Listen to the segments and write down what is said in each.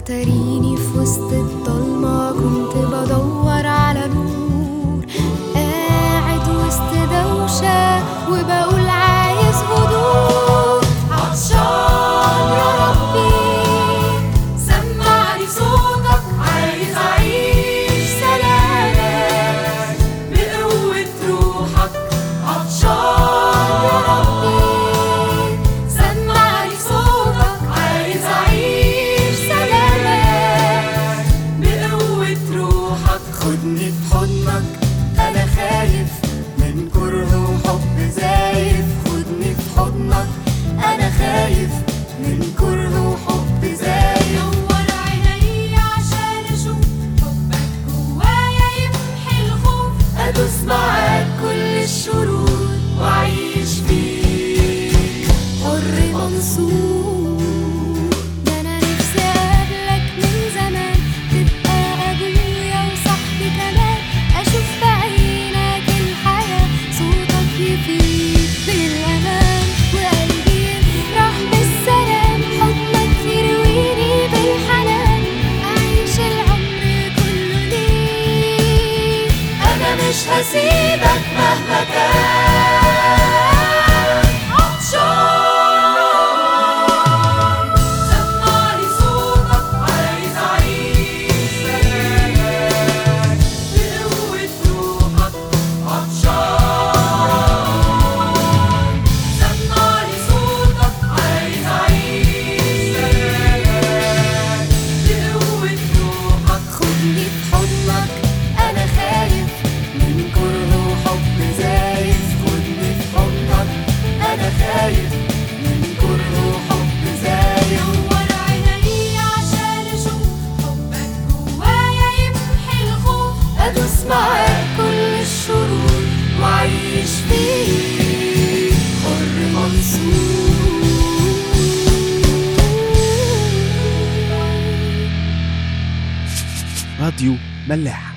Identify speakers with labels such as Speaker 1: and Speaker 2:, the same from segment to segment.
Speaker 1: أتريني في وسط الضلمة كنت بدور على نور قاعد وسط دوشة وبقول عايز هدوء عطشان يا ربي سمعني صوتك عايز أعيش سلامك بقوة روحك عطشان يا ربي سمعني صوتك عايز أعيش سلامك بقوة روحك خدني في حضنك أنا خايف من كره وحب زايف خدني في حضنك أنا خايف من كره وحب زايف نور عيني عشان أشوف حبك جوايا يمحي الخوف أدوس معاك كل الشرور وأعيش فيك حر منصور ده أنا نفسي أقابلك من زمان تبقى أبويا وصاحبي كمان أشوف بعينك الحياة صوتك يفيد بالأمان وقلبي يفرح بالسلام حضنك يرويني بالحنان أعيش العمر كله ليك أنا مش هسيبك مهما كان عطشان سمعني صوتك عايز أعيش سلامك بقوة روحك عطشان سمعني صوتك عايز أعيش سلامك بقوة روحك خدني في حضنك أنا خايف من كره وحب زايف خدني في حضنك أنا خايف من كره وحب زايف نور عيني عشان أشوف حبك جوايا يمحي الخوف أدوس معاك كل الشرور وأعيش فيك حر منصور
Speaker 2: راديو ملاح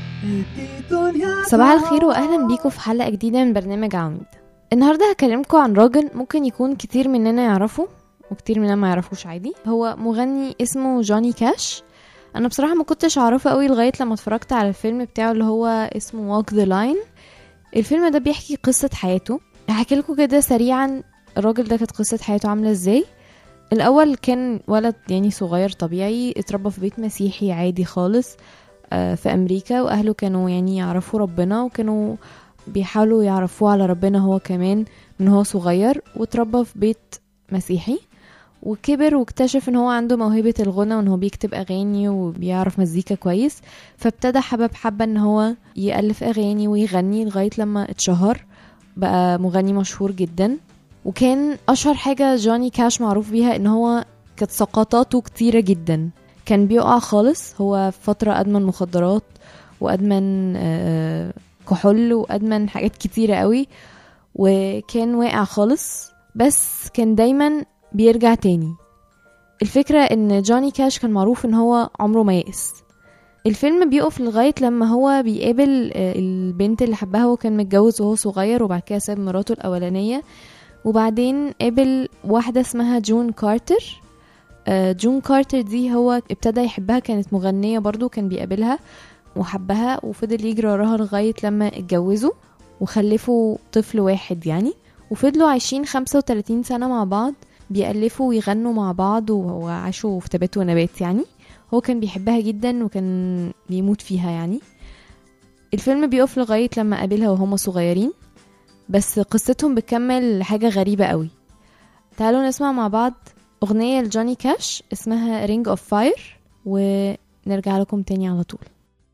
Speaker 3: صباح الخير واهلا بيكم في حلقه جديده من برنامج عواميد النهارده هكلمكم عن راجل ممكن يكون كتير مننا يعرفه وكتير مننا ما يعرفوش عادي هو مغني اسمه جوني كاش انا بصراحه ما كنتش اعرفه قوي لغايه لما اتفرجت على الفيلم بتاعه اللي هو اسمه Walk the Line الفيلم ده بيحكي قصه حياته هحكي لكم كده سريعا الراجل ده كانت قصه حياته عامله ازاي الاول كان ولد يعني صغير طبيعي اتربى في بيت مسيحي عادي خالص آه، في امريكا واهله كانوا يعني يعرفوا ربنا وكانوا بيحاولوا يعرفوه على ربنا هو كمان من هو صغير واتربى في بيت مسيحي وكبر واكتشف ان هو عنده موهبة الغنى وان هو بيكتب اغاني وبيعرف مزيكا كويس فابتدى حبب حبة ان هو يألف اغاني ويغني لغاية لما اتشهر بقى مغني مشهور جدا وكان اشهر حاجة جوني كاش معروف بيها ان هو كانت سقطاته كتيرة جدا كان بيقع خالص هو في فترة ادمن مخدرات وادمن آه، كحول وادمن حاجات كتيرة قوي وكان واقع خالص بس كان دايما بيرجع تاني الفكرة ان جوني كاش كان معروف ان هو عمره ما يأس الفيلم بيقف لغاية لما هو بيقابل آه، البنت اللي حبها هو كان متجوز وهو صغير وبعد كده ساب مراته الأولانية وبعدين قابل واحدة اسمها جون كارتر آه، جون كارتر دي هو ابتدى يحبها كانت مغنية برضو كان بيقابلها وحبها وفضل يجري وراها لغاية لما اتجوزوا وخلفوا طفل واحد يعني وفضلوا عايشين 35 سنة مع بعض بيألفوا ويغنوا مع بعض وعاشوا في تبات ونبات يعني هو كان بيحبها جدا وكان بيموت فيها يعني الفيلم بيقف لغاية لما قابلها وهما صغيرين بس قصتهم بتكمل حاجة غريبة قوي تعالوا نسمع مع بعض أغنية لجوني كاش اسمها رينج اوف فاير ونرجع لكم تاني على طول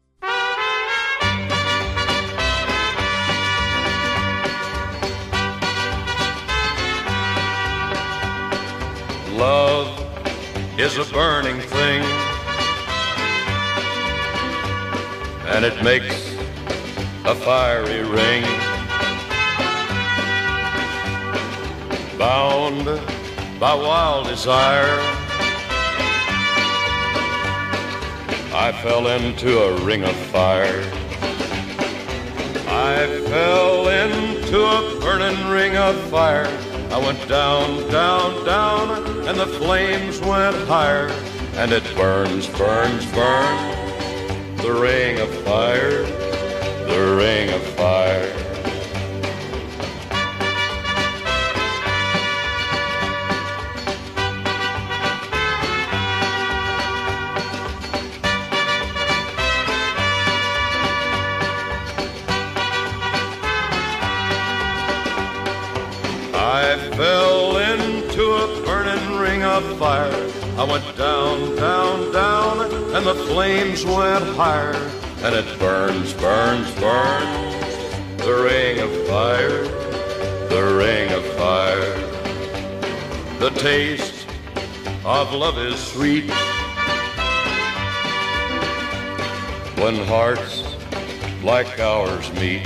Speaker 4: Love is a burning thing, and it makes a fiery ring. Bound by wild desire, I fell into a ring of fire. I fell into a burning ring of fire. I went down, down, down, and the flames went higher. and it burns, burns, burns. The ring of fire, the ring of fire. I fell into a burning ring of fire. I went down, down, down, and the flames went higher. And it burns, burns, burns. The ring of fire, the ring of fire. The taste of love is sweet. When hearts like ours meet.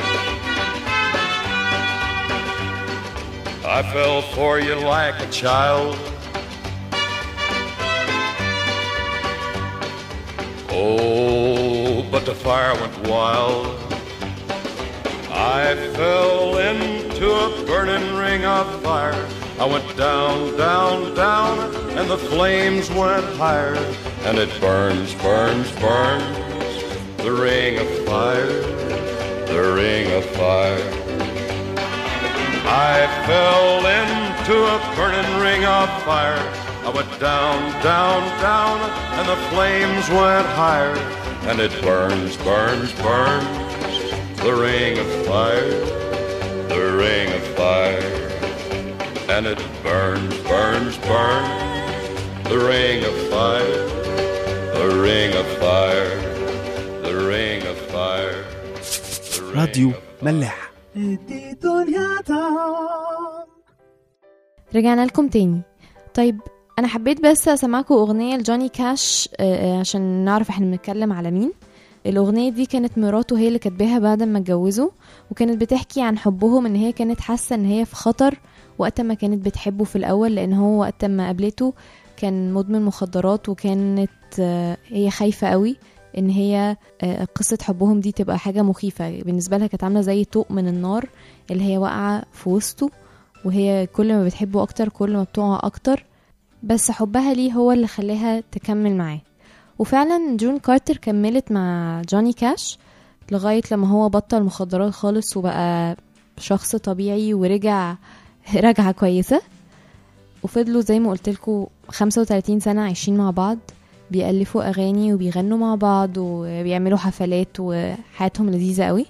Speaker 4: I fell for you like a child. Oh, but the fire went wild. I fell into a burning ring of fire. I went down, down, down, and the flames went higher. And it burns, burns, burns. The ring of fire, the ring of fire. I fell into a burning ring of fire. I went down, down, down, and the flames went higher. And it burns, burns, burns. The ring of fire, the ring of fire. And it burns, burns, burns. The ring of fire, the ring of fire, the ring of fire. the ring
Speaker 2: راديو
Speaker 4: of fire.
Speaker 2: ملاح
Speaker 1: ادي دنيا طعم
Speaker 3: رجعنا لكم تاني طيب انا حبيت بس اسمعكم اغنيه لجوني كاش آه، آه، عشان نعرف احنا بنتكلم على مين الاغنيه دي كانت مراته هي اللي كاتباها بعد ما اتجوزوا وكانت بتحكي عن حبهم ان هي كانت حاسه ان هي في خطر وقت ما كانت بتحبه في الاول لان هو وقت ما قابلته كان مدمن مخدرات وكانت آه، هي خايفه قوي ان هي آه، قصه حبهم دي تبقى حاجه مخيفه بالنسبه لها كانت عامله زي طوق من النار اللي هي واقعه في وسطه وهي كل ما بتحبه اكتر كل ما بتقع اكتر بس حبها ليه هو اللي خلاها تكمل معاه وفعلا جون كارتر كملت مع جوني كاش لغاية لما هو بطل مخدرات خالص وبقى شخص طبيعي ورجع رجعة كويسة وفضلوا زي ما قلتلكوا 35 سنة عايشين مع بعض بيألفوا أغاني وبيغنوا مع بعض وبيعملوا حفلات وحياتهم لذيذة قوي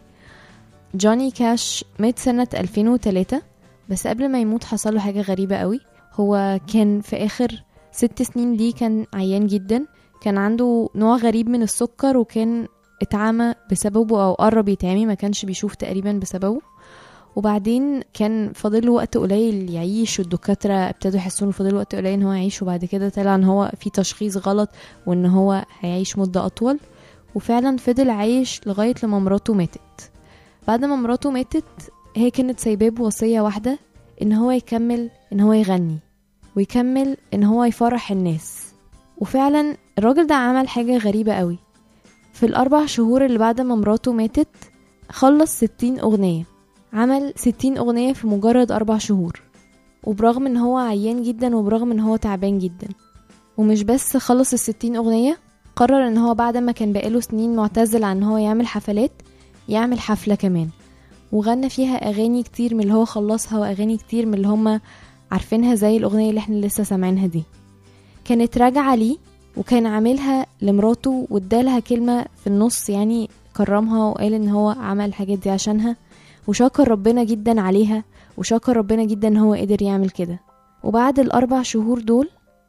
Speaker 3: جوني كاش مات سنة 2003 بس قبل ما يموت حصل له حاجة غريبة قوي هو كان في آخر ست سنين دي كان عيان جدا كان عنده نوع غريب من السكر وكان اتعمى بسببه أو قرب يتعمي ما كانش بيشوف تقريبا بسببه وبعدين كان فاضل له وقت قليل يعيش والدكاترة ابتدوا يحسوا انه فاضل له وقت قليل ان هو يعيش وبعد كده طلع ان هو في تشخيص غلط وان هو هيعيش مدة أطول وفعلا فضل عايش لغاية لما مراته ماتت بعد ما مراته ماتت هي كانت سايباه بوصية واحدة ان هو يكمل ان هو يغني ويكمل ان هو يفرح الناس وفعلا الراجل ده عمل حاجة غريبة قوي في الأربع شهور اللي بعد ما مراته ماتت خلص ستين أغنية عمل ستين أغنية في مجرد أربع شهور وبرغم ان هو عيان جدا وبرغم ان هو تعبان جدا ومش بس خلص الستين أغنية قرر ان هو بعد ما كان بقاله سنين معتزل عن ان هو يعمل حفلات يعمل حفلة كمان وغنى فيها أغاني كتير من اللي هو خلصها وأغاني كتير من اللي هما عارفينها زي الأغنية اللي احنا لسه سامعينها دي كانت راجعة ليه وكان عاملها لمراته وادالها كلمة في النص يعني كرمها وقال ان هو عمل الحاجات دي عشانها وشكر ربنا جدا عليها وشكر ربنا جدا ان هو قدر يعمل كده وبعد الأربع شهور دول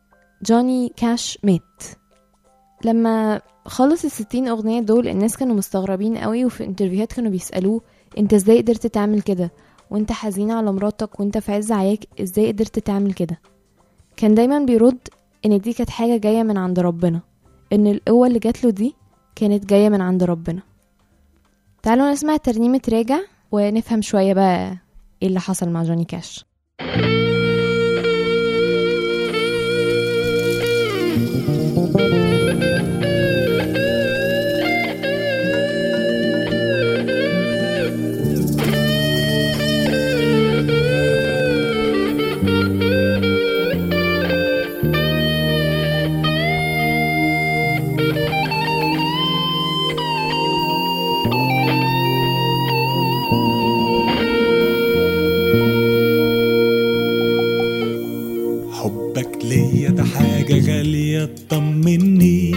Speaker 3: جوني كاش مات لما خلص الستين أغنية دول الناس كانوا مستغربين قوي وفي انترفيوهات كانوا بيسألوه انت ازاي قدرت تعمل كده وانت حزين على مراتك وانت في عز عياك ازاي قدرت تعمل كده كان دايما بيرد ان دي كانت حاجة جاية من عند ربنا ان القوة اللي جات له دي كانت جاية من عند ربنا تعالوا نسمع ترنيمة راجع ونفهم شوية بقى ايه اللي حصل مع جوني كاش
Speaker 2: حبك ليا ده حاجة غالية تطمني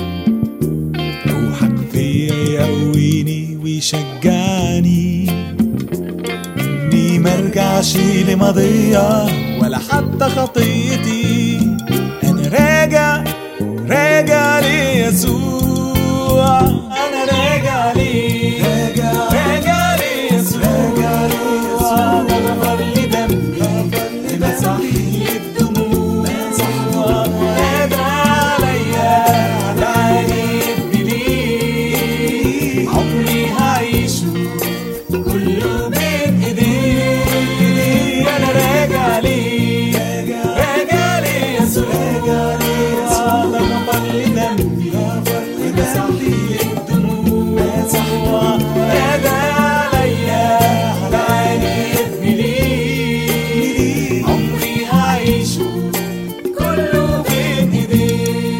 Speaker 2: روحك فيا يقويني ويشجعني اني مرجعش لماضية ولا حتى خطيتي انا راجع راجع ليسوع انا راجع ليه راجع راجع ليسوع راجع ليسوع ده غفر لي دمي مسح لي الدموع راجع عليا دعاني بليه عمري هعيشه كله بين ايديه انا راجع ليه راجع ليه يسوع راجع ليه يسوع ده غفر لي دمي مسح لي الدموع مسح راجع عليا دعاني بليه عمري هعيشه كله بين ايديه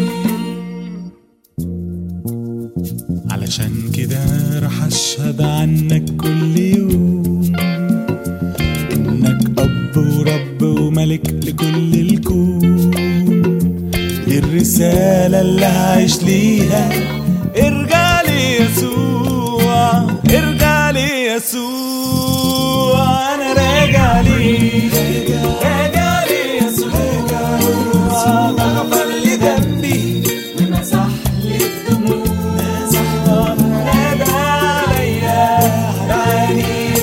Speaker 2: علشان كده راح اشهد عنك كل يوم انك اب ورب وملك لكل الكون دي الرسالة اللي هعيش ليها ارجع لي يسوع ارجع لي يسوع انا راجع لي راجع لي يسوع ده غفر لي ذنبي ومسح لي الدموع راجع عليا دعاني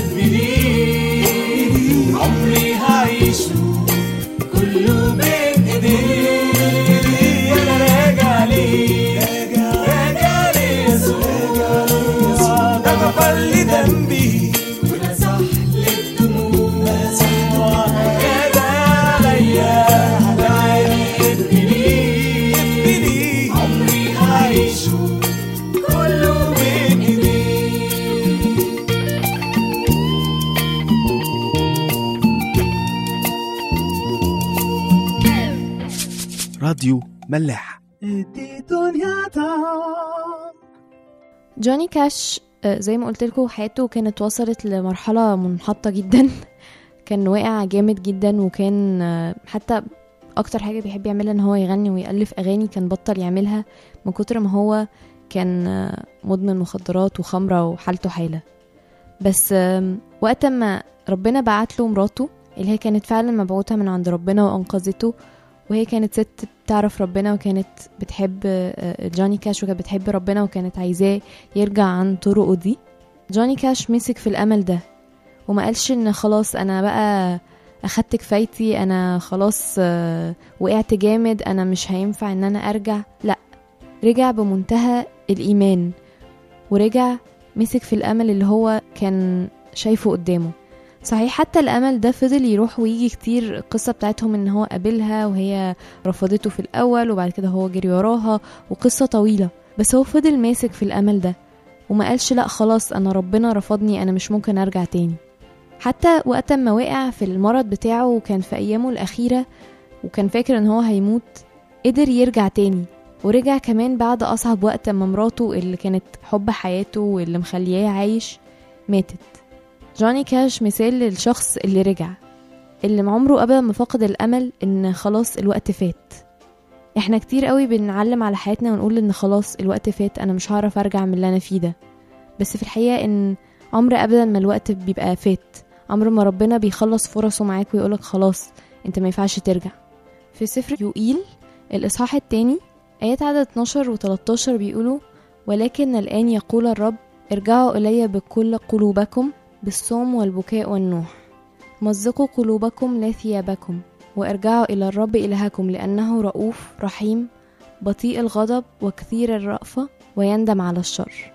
Speaker 2: بليه عمري هعيشه كله بين ايديه انا راجع ليه راجع ليه يسوع ده غفر لي ذنبي ومسح لي الدموع راجع عليا دعاني بليه عمري هعيشه كله بين ايديه
Speaker 1: راديو ملاح
Speaker 5: دي دنيا تعب
Speaker 3: جوني كاش آه، زي ما قلت لكم حياته كانت وصلت لمرحلة منحطة جدا كان واقع جامد جدا وكان آه، حتى اكتر حاجة بيحب يعملها ان هو يغني ويألف اغاني كان بطل يعملها من كتر ما هو كان آه، مدمن مخدرات وخمرة وحالته حالة بس آم، وقت ما ربنا بعت له مراته اللي هي كانت فعلا مبعوثة من عند ربنا وانقذته وهي كانت ست بتعرف ربنا وكانت بتحب آه، جوني كاش وكانت بتحب ربنا وكانت عايزاه يرجع عن طرقه دي جوني كاش مسك في الامل ده وما قالش ان خلاص انا بقى اخدت كفايتي انا خلاص آه، وقعت جامد انا مش هينفع ان انا ارجع لا رجع بمنتهى الايمان ورجع مسك في الامل اللي هو كان شايفه قدامه صحيح حتى الامل ده فضل يروح ويجي كتير القصه بتاعتهم ان هو قابلها وهي رفضته في الاول وبعد كده هو جري وراها وقصه طويله بس هو فضل ماسك في الامل ده وما قالش لا خلاص انا ربنا رفضني انا مش ممكن ارجع تاني حتى وقت ما وقع في المرض بتاعه وكان في ايامه الاخيره وكان فاكر ان هو هيموت قدر يرجع تاني ورجع كمان بعد اصعب وقت اما مراته اللي كانت حب حياته واللي مخلياه عايش ماتت جوني كاش مثال للشخص اللي رجع اللي عمره ابدا ما فقد الامل ان خلاص الوقت فات احنا كتير قوي بنعلم على حياتنا ونقول ان خلاص الوقت فات انا مش هعرف ارجع من اللي انا فيه ده بس في الحقيقه ان عمر ابدا ما الوقت بيبقى فات عمر ما ربنا بيخلص فرصه معاك ويقولك خلاص انت ما ينفعش ترجع في سفر يوئيل الاصحاح التاني ايات عدد 12 و 13 بيقولوا ولكن الان يقول الرب ارجعوا الي بكل قلوبكم بالصوم والبكاء والنوح مزقوا قلوبكم لا ثيابكم وارجعوا إلى الرب إلهكم لأنه رؤوف رحيم بطيء الغضب وكثير الرأفة ويندم على الشر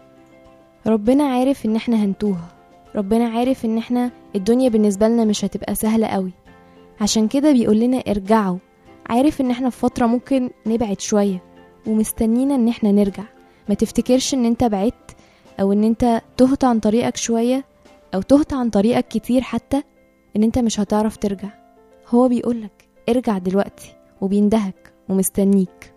Speaker 3: ربنا عارف إن احنا هنتوه ربنا عارف إن احنا الدنيا بالنسبة لنا مش هتبقى سهلة قوي عشان كده بيقول لنا ارجعوا عارف إن احنا في فترة ممكن نبعد شوية ومستنينا إن احنا نرجع ما تفتكرش إن انت بعدت أو إن انت تهت عن طريقك شوية أو تهت عن طريقك كتير حتى إن انت مش هتعرف ترجع هو بيقولك ارجع دلوقتي وبيندهك ومستنيك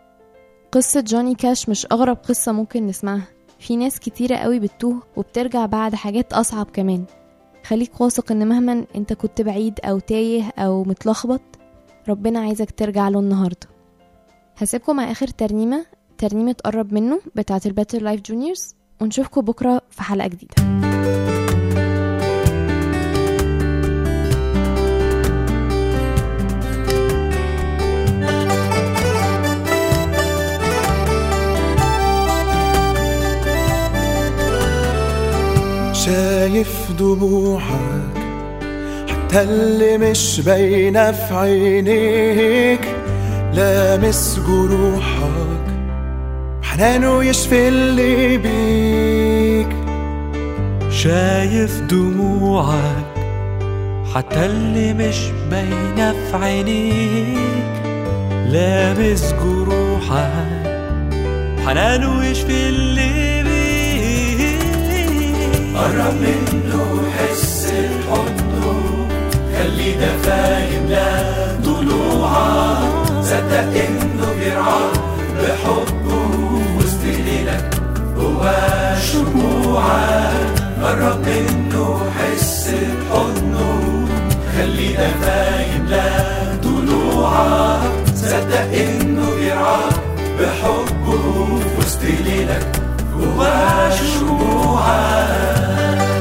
Speaker 3: قصة جوني كاش مش أغرب قصة ممكن نسمعها في ناس كتيرة قوي بتتوه وبترجع بعد حاجات أصعب كمان خليك واثق إن مهما انت كنت بعيد أو تايه أو متلخبط ربنا عايزك ترجع له النهاردة هسيبكم مع آخر ترنيمة ترنيمة قرب منه بتاعة الباتر لايف جونيورز ونشوفكم بكرة في حلقة جديدة
Speaker 5: شايف دموعك حتى اللي مش باينة في عينيك لامس جروحك حنانه يشفي اللي بيك
Speaker 2: شايف دموعك حتى اللي مش باينة في عينيك لامس جروحك حنانه يشفي اللي بيك قرب منه حس بحضنه خلي دفا يملى ضلوعك صدق انه بيرعاك بحبه وسط ليلك هو شموعك قرب منه حس بحضنه خلي دفا يملى ضلوعك صدق انه بيرعاك بحبه وسط ليلك هو شموعك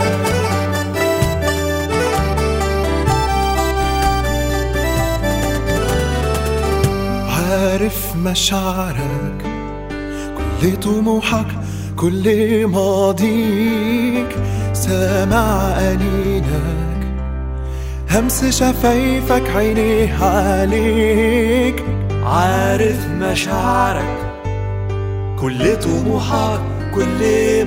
Speaker 5: عارف مشاعرك كل طموحك كل ماضيك سامع أنينك همس شفايفك عينيه عليك
Speaker 2: عارف مشاعرك كل طموحك كل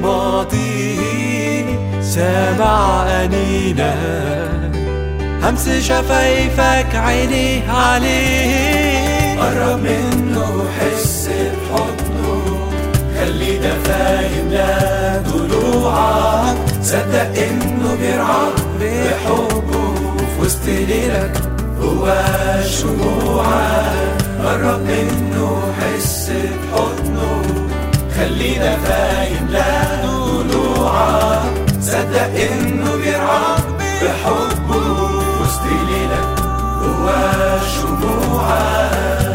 Speaker 2: ماضي سامع أنينك همس شفايفك عينيه عليه قرب منه حس بحضنه خلي دفا يملى ضلوعك صدق انه بيرعاك بحبه في وسط ليلك هو شموعك قرب منه حس بحضنه خلي دفا يملى ضلوعك صدق انه بيرعاك بحبه في وسط ليلك هو شموعك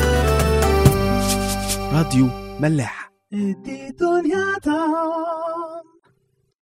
Speaker 1: راديو ملاح
Speaker 5: دي دنيا تا